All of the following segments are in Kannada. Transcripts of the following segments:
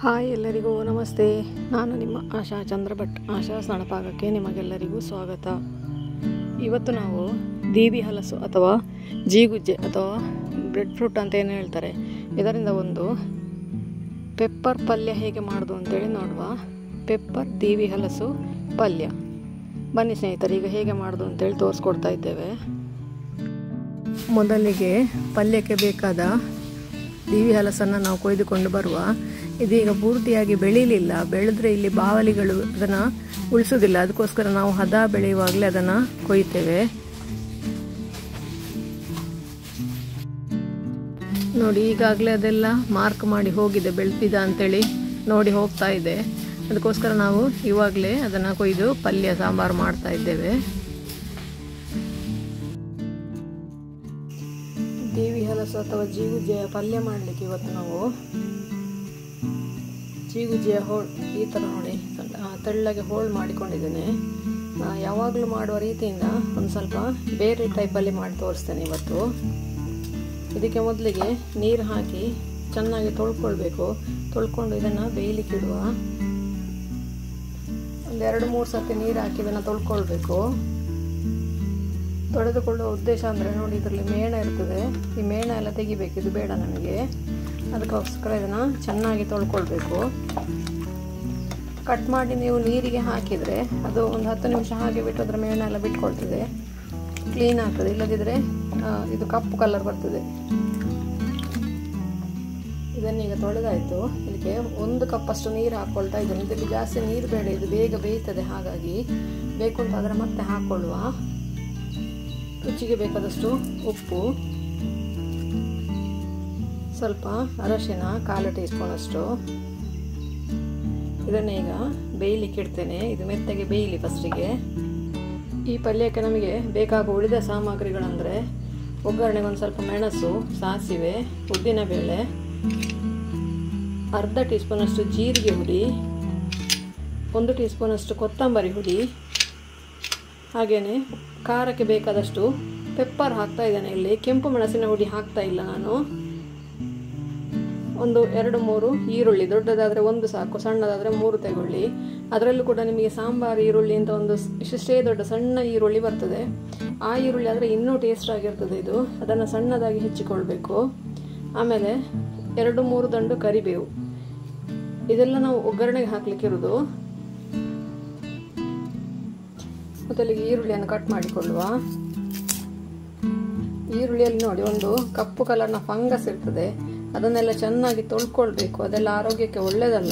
ಹಾಯ್ ಎಲ್ಲರಿಗೂ ನಮಸ್ತೆ ನಾನು ನಿಮ್ಮ ಆಶಾ ಚಂದ್ರಭಟ್ ಆಶಾ ಸಣಪಾಗಕ್ಕೆ ನಿಮಗೆಲ್ಲರಿಗೂ ಸ್ವಾಗತ ಇವತ್ತು ನಾವು ದೀದಿ ಹಲಸು ಅಥವಾ ಜೀಗುಜ್ಜೆ ಅಥವಾ ಬ್ರೆಡ್ ಫ್ರೂಟ್ ಅಂತ ಏನು ಹೇಳ್ತಾರೆ ಇದರಿಂದ ಒಂದು ಪೆಪ್ಪರ್ ಪಲ್ಯ ಹೇಗೆ ಮಾಡೋದು ಅಂತೇಳಿ ನೋಡುವ ಪೆಪ್ಪರ್ ದೀವಿ ಹಲಸು ಪಲ್ಯ ಬನ್ನಿ ಸ್ನೇಹಿತರೆ ಈಗ ಹೇಗೆ ಮಾಡೋದು ಅಂತೇಳಿ ತೋರಿಸ್ಕೊಡ್ತಾ ಇದ್ದೇವೆ ಮೊದಲಿಗೆ ಪಲ್ಯಕ್ಕೆ ಬೇಕಾದ ದೀವಿ ಹಲಸನ್ನು ನಾವು ಕೊಯ್ದುಕೊಂಡು ಬರುವ ಇದೀಗ ಪೂರ್ತಿಯಾಗಿ ಬೆಳೀಲಿಲ್ಲ ಬೆಳೆದ್ರೆ ಇಲ್ಲಿ ಬಾವಲಿಗಳು ಅದನ್ನು ಉಳಿಸೋದಿಲ್ಲ ಅದಕ್ಕೋಸ್ಕರ ನಾವು ಹದ ಬೆಳೆಯುವಾಗಲೇ ಅದನ್ನು ಕೊಯ್ತೇವೆ ನೋಡಿ ಈಗಾಗಲೇ ಅದೆಲ್ಲ ಮಾರ್ಕ್ ಮಾಡಿ ಹೋಗಿದೆ ಬೆಳೆದಿದ ಅಂತೇಳಿ ನೋಡಿ ಹೋಗ್ತಾ ಇದೆ ಅದಕ್ಕೋಸ್ಕರ ನಾವು ಇವಾಗಲೇ ಅದನ್ನು ಕೊಯ್ದು ಪಲ್ಯ ಸಾಂಬಾರು ಮಾಡ್ತಾ ಇದ್ದೇವೆ ದೇವಿ ಹಲಸು ಅಥವಾ ಜೀಗುಜ್ಜೆಯ ಪಲ್ಯ ಮಾಡಲಿಕ್ಕೆ ಇವತ್ತು ನಾವು ಜೀಗುಜ್ಜೆಯ ಹೋಳ್ ಈ ಥರ ನೋಡಿ ತೆಳ್ಳಗೆ ಹೋಳು ಮಾಡಿಕೊಂಡಿದ್ದೇನೆ ಯಾವಾಗಲೂ ಮಾಡುವ ರೀತಿಯಿಂದ ಒಂದು ಸ್ವಲ್ಪ ಬೇರೆ ಟೈಪಲ್ಲಿ ಮಾಡಿ ತೋರಿಸ್ತೇನೆ ಇವತ್ತು ಇದಕ್ಕೆ ಮೊದಲಿಗೆ ನೀರು ಹಾಕಿ ಚೆನ್ನಾಗಿ ತೊಳ್ಕೊಳ್ಬೇಕು ತೊಳ್ಕೊಂಡು ಇದನ್ನು ಬೇಯಲಿಕ್ಕಿಡುವ ಒಂದು ಎರಡು ಮೂರು ಸರ್ತಿ ನೀರು ಹಾಕಿ ಇದನ್ನು ತೊಳ್ಕೊಳ್ಬೇಕು ತೊಳೆದುಕೊಳ್ಳುವ ಉದ್ದೇಶ ಅಂದರೆ ನೋಡಿ ಇದರಲ್ಲಿ ಮೇಣ ಇರ್ತದೆ ಈ ಮೇಣ ಎಲ್ಲ ತೆಗಿಬೇಕು ಇದು ಬೇಡ ನಮಗೆ ಅದಕ್ಕೋಸ್ಕರ ಇದನ್ನು ಚೆನ್ನಾಗಿ ತೊಳ್ಕೊಳ್ಬೇಕು ಕಟ್ ಮಾಡಿ ನೀವು ನೀರಿಗೆ ಹಾಕಿದರೆ ಅದು ಒಂದು ಹತ್ತು ನಿಮಿಷ ಹಾಗೆ ಬಿಟ್ಟು ಅದರ ಮೇಣ ಎಲ್ಲ ಬಿಟ್ಕೊಳ್ತದೆ ಕ್ಲೀನ್ ಆಗ್ತದೆ ಇಲ್ಲದಿದ್ದರೆ ಇದು ಕಪ್ಪು ಕಲರ್ ಬರ್ತದೆ ಇದನ್ನೀಗ ತೊಳೆದಾಯಿತು ಇದಕ್ಕೆ ಒಂದು ಕಪ್ಪಷ್ಟು ನೀರು ಹಾಕ್ಕೊಳ್ತಾ ಇದ್ದೇನೆ ಇದಕ್ಕೆ ಜಾಸ್ತಿ ನೀರು ಬೇಡ ಇದು ಬೇಗ ಬೇಯ್ತದೆ ಹಾಗಾಗಿ ಬೇಕು ಅಂತ ಆದರೆ ಮತ್ತೆ ಹಾಕ್ಕೊಳ್ಳುವ ರುಚಿಗೆ ಬೇಕಾದಷ್ಟು ಉಪ್ಪು ಸ್ವಲ್ಪ ಅರಶಿನ ಕಾಲು ಟೀ ಸ್ಪೂನಷ್ಟು ಇದನ್ನ ಈಗ ಬೇಯಲಿಕ್ಕೆ ಇಡ್ತೇನೆ ಇದು ಮೆತ್ತಗೆ ಬೇಯಲಿ ಫಸ್ಟಿಗೆ ಈ ಪಲ್ಯಕ್ಕೆ ನಮಗೆ ಬೇಕಾಗುವ ಉಳಿದ ಸಾಮಗ್ರಿಗಳಂದರೆ ಒಗ್ಗರಣೆಗೆ ಒಂದು ಸ್ವಲ್ಪ ಮೆಣಸು ಸಾಸಿವೆ ಉದ್ದಿನಬೇಳೆ ಅರ್ಧ ಟೀ ಸ್ಪೂನಷ್ಟು ಜೀರಿಗೆ ಹುಡಿ ಒಂದು ಟೀ ಸ್ಪೂನಷ್ಟು ಕೊತ್ತಂಬರಿ ಹುಡಿ ಹಾಗೆಯೇ ಖಾರಕ್ಕೆ ಬೇಕಾದಷ್ಟು ಪೆಪ್ಪರ್ ಹಾಕ್ತಾ ಇದ್ದೇನೆ ಇಲ್ಲಿ ಕೆಂಪು ಮೆಣಸಿನ ಹುಡಿ ಹಾಕ್ತಾ ಇಲ್ಲ ನಾನು ಒಂದು ಎರಡು ಮೂರು ಈರುಳ್ಳಿ ದೊಡ್ಡದಾದರೆ ಒಂದು ಸಾಕು ಸಣ್ಣದಾದರೆ ಮೂರು ತಗೊಳ್ಳಿ ಅದರಲ್ಲೂ ಕೂಡ ನಿಮಗೆ ಸಾಂಬಾರು ಈರುಳ್ಳಿ ಅಂತ ಒಂದು ಇಷ್ಟೇ ದೊಡ್ಡ ಸಣ್ಣ ಈರುಳ್ಳಿ ಬರ್ತದೆ ಆ ಈರುಳ್ಳಿ ಆದರೆ ಇನ್ನೂ ಟೇಸ್ಟ್ ಆಗಿರ್ತದೆ ಇದು ಅದನ್ನು ಸಣ್ಣದಾಗಿ ಹೆಚ್ಚಿಕೊಳ್ಬೇಕು ಆಮೇಲೆ ಎರಡು ಮೂರು ದಂಡು ಕರಿಬೇವು ಇದೆಲ್ಲ ನಾವು ಒಗ್ಗರಣೆಗೆ ಹಾಕ್ಲಿಕ್ಕಿರೋದು ಮೊದಲಿಗೆ ಈರುಳ್ಳಿಯನ್ನು ಕಟ್ ಮಾಡಿಕೊಳ್ಳುವ ಈರುಳ್ಳಿಯಲ್ಲಿ ನೋಡಿ ಒಂದು ಕಪ್ಪು ಕಲರ್ನ ಫಂಗಸ್ ಇರ್ತದೆ ಅದನ್ನೆಲ್ಲ ಚೆನ್ನಾಗಿ ತೊಳ್ಕೊಳ್ಬೇಕು ಅದೆಲ್ಲ ಆರೋಗ್ಯಕ್ಕೆ ಒಳ್ಳೆಯದಲ್ಲ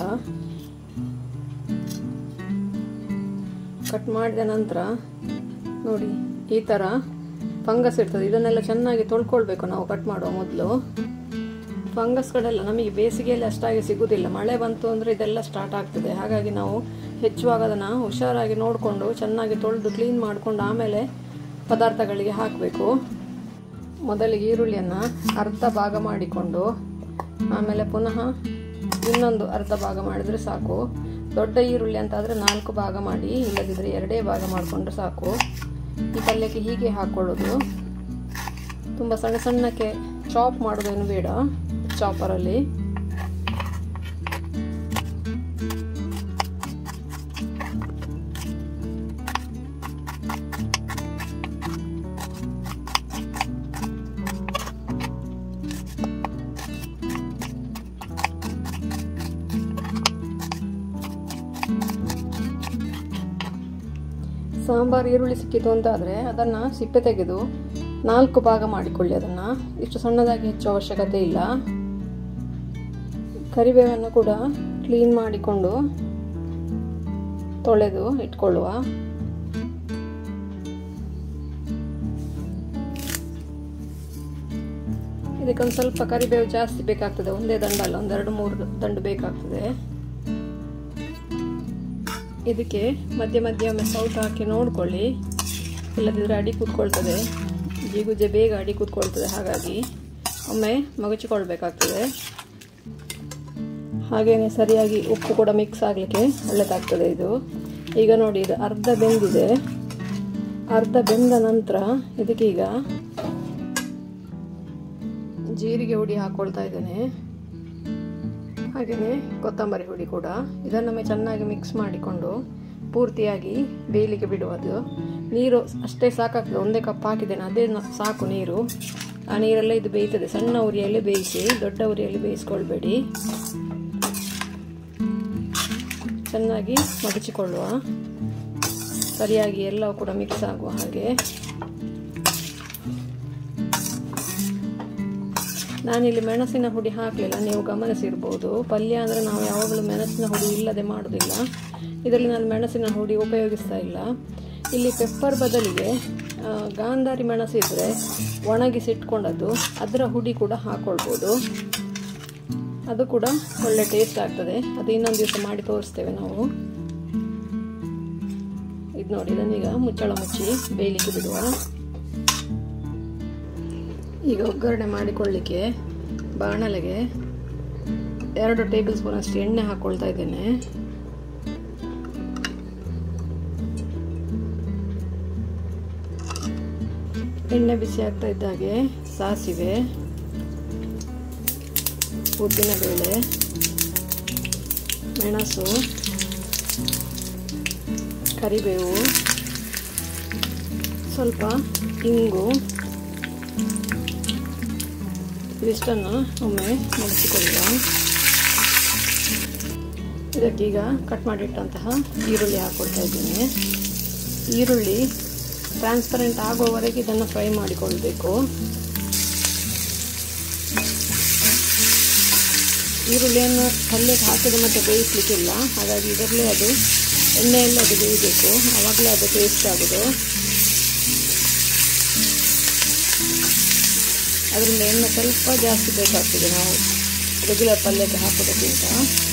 ಕಟ್ ಮಾಡಿದ ನಂತರ ನೋಡಿ ಈ ಥರ ಫಂಗಸ್ ಇರ್ತದೆ ಇದನ್ನೆಲ್ಲ ಚೆನ್ನಾಗಿ ತೊಳ್ಕೊಳ್ಬೇಕು ನಾವು ಕಟ್ ಮಾಡುವ ಮೊದಲು ಫಂಗಸ್ಗಳೆಲ್ಲ ನಮಗೆ ಬೇಸಿಗೆಯಲ್ಲಿ ಅಷ್ಟಾಗಿ ಸಿಗುವುದಿಲ್ಲ ಮಳೆ ಬಂತು ಅಂದರೆ ಇದೆಲ್ಲ ಸ್ಟಾರ್ಟ್ ಆಗ್ತದೆ ಹಾಗಾಗಿ ನಾವು ಹೆಚ್ಚುವಾಗ ಅದನ್ನು ಹುಷಾರಾಗಿ ನೋಡಿಕೊಂಡು ಚೆನ್ನಾಗಿ ತೊಳೆದು ಕ್ಲೀನ್ ಮಾಡಿಕೊಂಡು ಆಮೇಲೆ ಪದಾರ್ಥಗಳಿಗೆ ಹಾಕಬೇಕು ಮೊದಲಿಗೆ ಈರುಳ್ಳಿಯನ್ನು ಅರ್ಧ ಭಾಗ ಮಾಡಿಕೊಂಡು ಆಮೇಲೆ ಪುನಃ ಇನ್ನೊಂದು ಅರ್ಧ ಭಾಗ ಮಾಡಿದರೆ ಸಾಕು ದೊಡ್ಡ ಈರುಳ್ಳಿ ಅಂತಾದರೆ ನಾಲ್ಕು ಭಾಗ ಮಾಡಿ ಇಲ್ಲದಿದ್ದರೆ ಎರಡೇ ಭಾಗ ಮಾಡಿಕೊಂಡ್ರೆ ಸಾಕು ಈ ಪಲ್ಯಕ್ಕೆ ಹೀಗೆ ಹಾಕ್ಕೊಳ್ಳೋದು ತುಂಬ ಸಣ್ಣ ಸಣ್ಣಕ್ಕೆ ಚಾಪ್ ಮಾಡೋದೇನು ಬೇಡ ಚಾಪರಲ್ಲಿ ಸಾಂಬಾರು ಈರುಳ್ಳಿ ಸಿಕ್ಕಿತು ಅಂತಾದರೆ ಅದನ್ನು ಸಿಪ್ಪೆ ತೆಗೆದು ನಾಲ್ಕು ಭಾಗ ಮಾಡಿಕೊಳ್ಳಿ ಅದನ್ನು ಇಷ್ಟು ಸಣ್ಣದಾಗಿ ಹೆಚ್ಚು ಅವಶ್ಯಕತೆ ಇಲ್ಲ ಕರಿಬೇವನ್ನು ಕೂಡ ಕ್ಲೀನ್ ಮಾಡಿಕೊಂಡು ತೊಳೆದು ಇಟ್ಕೊಳ್ಳುವ ಇದಕ್ಕೊಂದು ಸ್ವಲ್ಪ ಕರಿಬೇವು ಜಾಸ್ತಿ ಬೇಕಾಗ್ತದೆ ಒಂದೇ ದಂಡ ಅಲ್ಲ ಒಂದೆರಡು ಮೂರು ದಂಡು ಬೇಕಾಗ್ತದೆ ಇದಕ್ಕೆ ಮಧ್ಯ ಮಧ್ಯ ಒಮ್ಮೆ ಸೌಟ್ ಹಾಕಿ ನೋಡ್ಕೊಳ್ಳಿ ಇಲ್ಲದಿದ್ದರೆ ಅಡಿ ಕೂತ್ಕೊಳ್ತದೆ ಜೀಗುಜ್ಜೆ ಬೇಗ ಅಡಿ ಕೂತ್ಕೊಳ್ತದೆ ಹಾಗಾಗಿ ಒಮ್ಮೆ ಮಗಚಿಕೊಳ್ಬೇಕಾಗ್ತದೆ ಹಾಗೆಯೇ ಸರಿಯಾಗಿ ಉಪ್ಪು ಕೂಡ ಮಿಕ್ಸ್ ಆಗಲಿಕ್ಕೆ ಒಳ್ಳೆದಾಗ್ತದೆ ಇದು ಈಗ ನೋಡಿ ಇದು ಅರ್ಧ ಬೆಂದಿದೆ ಅರ್ಧ ಬೆಂದ ನಂತರ ಇದಕ್ಕೀಗ ಜೀರಿಗೆ ಹುಡಿ ಹಾಕ್ಕೊಳ್ತಾ ಇದ್ದೇನೆ ಹಾಗೆಯೇ ಕೊತ್ತಂಬರಿ ಹುಡಿ ಕೂಡ ಇದನ್ನೊಮ್ಮೆ ಚೆನ್ನಾಗಿ ಮಿಕ್ಸ್ ಮಾಡಿಕೊಂಡು ಪೂರ್ತಿಯಾಗಿ ಬೇಯಲಿಕ್ಕೆ ಬಿಡುವುದು ನೀರು ಅಷ್ಟೇ ಸಾಕಾಗ್ತದೆ ಒಂದೇ ಕಪ್ ಹಾಕಿದ್ದೇನೆ ಅದೇ ನ- ಸಾಕು ನೀರು ಆ ನೀರೆಲ್ಲ ಇದು ಬೇಯ್ತದೆ ಸಣ್ಣ ಉರಿಯಲ್ಲಿ ಬೇಯಿಸಿ ದೊಡ್ಡ ಉರಿಯಲ್ಲಿ ಬೇಯಿಸ್ಕೊಳ್ಬೇಡಿ ಚೆನ್ನಾಗಿ ಮಡಚಿಕೊಳ್ಳುವ ಸರಿಯಾಗಿ ಎಲ್ಲವೂ ಕೂಡ ಮಿಕ್ಸ್ ಆಗುವ ಹಾಗೆ ನಾನಿಲ್ಲಿ ಮೆಣಸಿನ ಹುಡಿ ಹಾಕಲಿಲ್ಲ ನೀವು ಗಮನಿಸಿರ್ಬೋದು ಪಲ್ಯ ಅಂದರೆ ನಾವು ಯಾವಾಗಲೂ ಮೆಣಸಿನ ಹುಡಿ ಇಲ್ಲದೆ ಮಾಡೋದಿಲ್ಲ ಇದರಲ್ಲಿ ನಾನು ಮೆಣಸಿನ ಹುಡಿ ಉಪಯೋಗಿಸ್ತಾ ಇಲ್ಲ ಇಲ್ಲಿ ಪೆಪ್ಪರ್ ಬದಲಿಗೆ ಆ, ಗಾಂಧಾರಿ ಮೆಣಸಿದ್ರೆ ಒಣಗಿಸಿಟ್ಕೊಂಡದ್ದು ಅದರ ಹುಡಿ ಕೂಡ ಹಾಕ್ಕೊಳ್ಬೋದು ಅದು ಕೂಡ ಒಳ್ಳೆ ಟೇಸ್ಟ್ ಆಗ್ತದೆ ಅದು ಇನ್ನೊಂದು ದಿವಸ ಮಾಡಿ ತೋರಿಸ್ತೇವೆ ನಾವು ಇದು ನೋಡಿ ಇದನ್ನೀಗ ಮುಚ್ಚಳ ಮುಚ್ಚಿ ಬೇಯಲಿಕ್ಕೆ ಬಿಡುವ ಈಗ ಒಗ್ಗರಣೆ ಮಾಡಿಕೊಳ್ಳಿಕ್ಕೆ ಬಾಣಲೆಗೆ ಎರಡು ಟೇಬಲ್ ಸ್ಪೂನ್ ಅಷ್ಟು ಎಣ್ಣೆ ಹಾಕ್ಕೊಳ್ತಾ ಇದ್ದೇನೆ ಎಣ್ಣೆ ಬಿಸಿ ಆಗ್ತಾ ಇದ್ದಾಗೆ ಸಾಸಿವೆ ಉದ್ದಿನಬೇಳೆ ಮೆಣಸು ಕರಿಬೇವು ಸ್ವಲ್ಪ ಇಂಗು ಇದಿಷ್ಟನ್ನು ಒಮ್ಮೆ ಮುಗಿಸಿಕೊಳ್ಳುವ ಇದಕ್ಕೀಗ ಕಟ್ ಮಾಡಿಟ್ಟಂತಹ ಈರುಳ್ಳಿ ಹಾಕ್ಕೊಳ್ತಾ ಇದ್ದೇನೆ ಈರುಳ್ಳಿ ಟ್ರಾನ್ಸ್ಪರೆಂಟ್ ಆಗುವವರೆಗೆ ಇದನ್ನು ಫ್ರೈ ಮಾಡಿಕೊಳ್ಬೇಕು ಈರುಳ್ಳಿಯನ್ನು ಪಲ್ಯಕ್ಕೆ ಹಾಕಿದ ಮತ್ತೆ ಬೇಯಿಸ್ಲಿಕ್ಕಿಲ್ಲ ಹಾಗಾಗಿ ಇದರಲ್ಲೇ ಅದು ಎಣ್ಣೆಯಲ್ಲಿ ಅದು ಬೇಯಬೇಕು ಆವಾಗಲೇ ಅದು ಟೇಸ್ಟ್ ಆಗೋದು ಅದರಿಂದ ಎಣ್ಣೆ ಸ್ವಲ್ಪ ಜಾಸ್ತಿ ಬೇಕಾಗ್ತದೆ ನಾವು ರೆಗ್ಯುಲರ್ ಪಲ್ಯಕ್ಕೆ ಹಾಕೋದಕ್ಕಿಂತ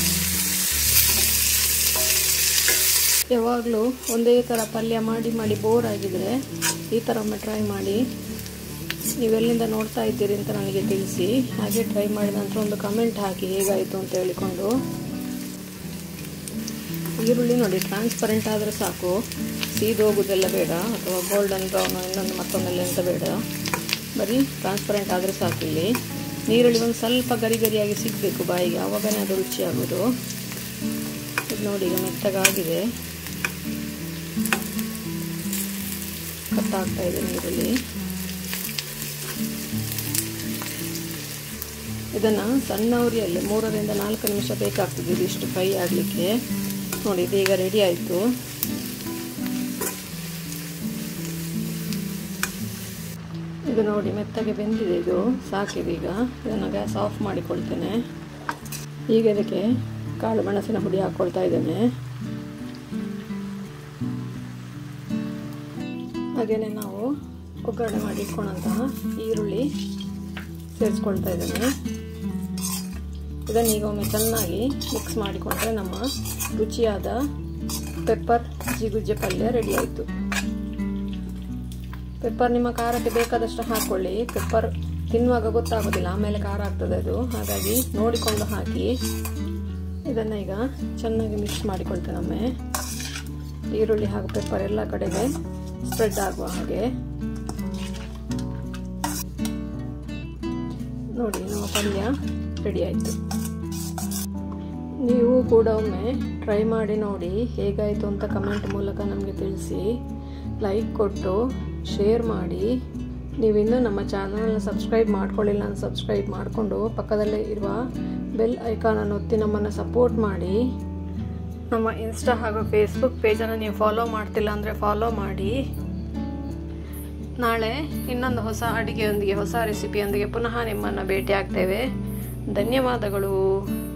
ಯಾವಾಗಲೂ ಒಂದೇ ಥರ ಪಲ್ಯ ಮಾಡಿ ಮಾಡಿ ಬೋರ್ ಆಗಿದ್ರೆ ಈ ಥರ ಒಮ್ಮೆ ಟ್ರೈ ಮಾಡಿ ನೀವೆಲ್ಲಿಂದ ನೋಡ್ತಾ ಇದ್ದೀರಿ ಅಂತ ನನಗೆ ತಿಳಿಸಿ ಹಾಗೆ ಟ್ರೈ ಮಾಡಿದ ನಂತರ ಒಂದು ಕಮೆಂಟ್ ಹಾಕಿ ಹೇಗಾಯಿತು ಅಂತ ಹೇಳಿಕೊಂಡು ಈರುಳ್ಳಿ ನೋಡಿ ಟ್ರಾನ್ಸ್ಪರೆಂಟ್ ಆದರೆ ಸಾಕು ಸೀದು ಹೋಗೋದೆಲ್ಲ ಬೇಡ ಅಥವಾ ಗೋಲ್ಡನ್ ಬ್ರೌನ್ ಇನ್ನೊಂದು ಮತ್ತೊಂದೆಲ್ಲ ಎಂತ ಬೇಡ ಬರೀ ಟ್ರಾನ್ಸ್ಪರೆಂಟ್ ಆದರೆ ಸಾಕು ಇಲ್ಲಿ ನೀರುಳ್ಳಿ ಒಂದು ಸ್ವಲ್ಪ ಗರಿ ಗರಿಯಾಗಿ ಸಿಗಬೇಕು ಬಾಯಿಗೆ ಆವಾಗನೇ ಅದು ರುಚಿ ಆಗೋದು ಇದು ನೋಡಿ ಈಗ ಮೆತ್ತಗಾಗಿದೆ ಕಟ್ಟಾಗ್ತಾ ಇದೆ ನೀರುಳ್ಳಿ ಇದನ್ನು ಸಣ್ಣ ಉರಿಯಲ್ಲಿ ಮೂರರಿಂದ ನಾಲ್ಕು ನಿಮಿಷ ಬೇಕಾಗ್ತದೆ ಇದಿಷ್ಟು ಫ್ರೈ ಆಗಲಿಕ್ಕೆ ನೋಡಿ ಇದೀಗ ರೆಡಿ ಆಯಿತು ಇದು ನೋಡಿ ಮೆತ್ತಗೆ ಬೆಂದಿದೆ ಇದು ಸಾಕಿದೆ ಈಗ ಇದನ್ನು ಗ್ಯಾಸ್ ಆಫ್ ಮಾಡಿಕೊಳ್ತೇನೆ ಈಗ ಇದಕ್ಕೆ ಕಾಳು ಮೆಣಸಿನ ಹುಡಿ ಹಾಕ್ಕೊಳ್ತಾ ಇದ್ದೇನೆ ಹಾಗೆಯೇ ನಾವು ಒಗ್ಗರಣೆ ಮಾಡಿ ಇಟ್ಕೊಂಡಂತಹ ಈರುಳ್ಳಿ ಸೇರಿಸ್ಕೊಳ್ತಾ ಇದ್ದೇನೆ ಇದನ್ನು ಈಗ ಒಮ್ಮೆ ಚೆನ್ನಾಗಿ ಮಿಕ್ಸ್ ಮಾಡಿಕೊಂಡ್ರೆ ನಮ್ಮ ರುಚಿಯಾದ ಪೆಪ್ಪರ್ ಜಿಗುಜ್ಜೆ ಪಲ್ಯ ರೆಡಿ ಆಯಿತು ಪೆಪ್ಪರ್ ನಿಮ್ಮ ಖಾರಕ್ಕೆ ಬೇಕಾದಷ್ಟು ಹಾಕ್ಕೊಳ್ಳಿ ಪೆಪ್ಪರ್ ತಿನ್ನುವಾಗ ಗೊತ್ತಾಗೋದಿಲ್ಲ ಆಮೇಲೆ ಖಾರ ಆಗ್ತದೆ ಅದು ಹಾಗಾಗಿ ನೋಡಿಕೊಂಡು ಹಾಕಿ ಇದನ್ನು ಈಗ ಚೆನ್ನಾಗಿ ಮಿಕ್ಸ್ ಮಾಡಿಕೊಳ್ತೇನೆ ಒಮ್ಮೆ ಈರುಳ್ಳಿ ಹಾಗೂ ಪೆಪ್ಪರ್ ಎಲ್ಲ ಕಡೆಗೆ ಸ್ಪ್ರೆಡ್ ಆಗುವ ಹಾಗೆ ನೋಡಿ ನಮ್ಮ ಪಲ್ಯ ರೆಡಿ ಆಯಿತು ನೀವು ಕೂಡ ಒಮ್ಮೆ ಟ್ರೈ ಮಾಡಿ ನೋಡಿ ಹೇಗಾಯಿತು ಅಂತ ಕಮೆಂಟ್ ಮೂಲಕ ನಮಗೆ ತಿಳಿಸಿ ಲೈಕ್ ಕೊಟ್ಟು ಶೇರ್ ಮಾಡಿ ನೀವಿನ್ನೂ ನಮ್ಮ ಚಾನಲ್ನ ಸಬ್ಸ್ಕ್ರೈಬ್ ಮಾಡ್ಕೊಳ್ಳಿಲ್ಲ ಅಂತ ಸಬ್ಸ್ಕ್ರೈಬ್ ಮಾಡಿಕೊಂಡು ಪಕ್ಕದಲ್ಲೇ ಇರುವ ಬೆಲ್ ಐಕಾನನ್ನು ಒತ್ತಿ ನಮ್ಮನ್ನು ಸಪೋರ್ಟ್ ಮಾಡಿ ನಮ್ಮ ಇನ್ಸ್ಟಾ ಹಾಗೂ ಫೇಸ್ಬುಕ್ ಪೇಜನ್ನು ನೀವು ಫಾಲೋ ಮಾಡ್ತಿಲ್ಲ ಅಂದರೆ ಫಾಲೋ ಮಾಡಿ ನಾಳೆ ಇನ್ನೊಂದು ಹೊಸ ಅಡುಗೆಯೊಂದಿಗೆ ಹೊಸ ರೆಸಿಪಿಯೊಂದಿಗೆ ಪುನಃ ನಿಮ್ಮನ್ನು ಭೇಟಿ ಆಗ್ತೇವೆ ಧನ್ಯವಾದಗಳು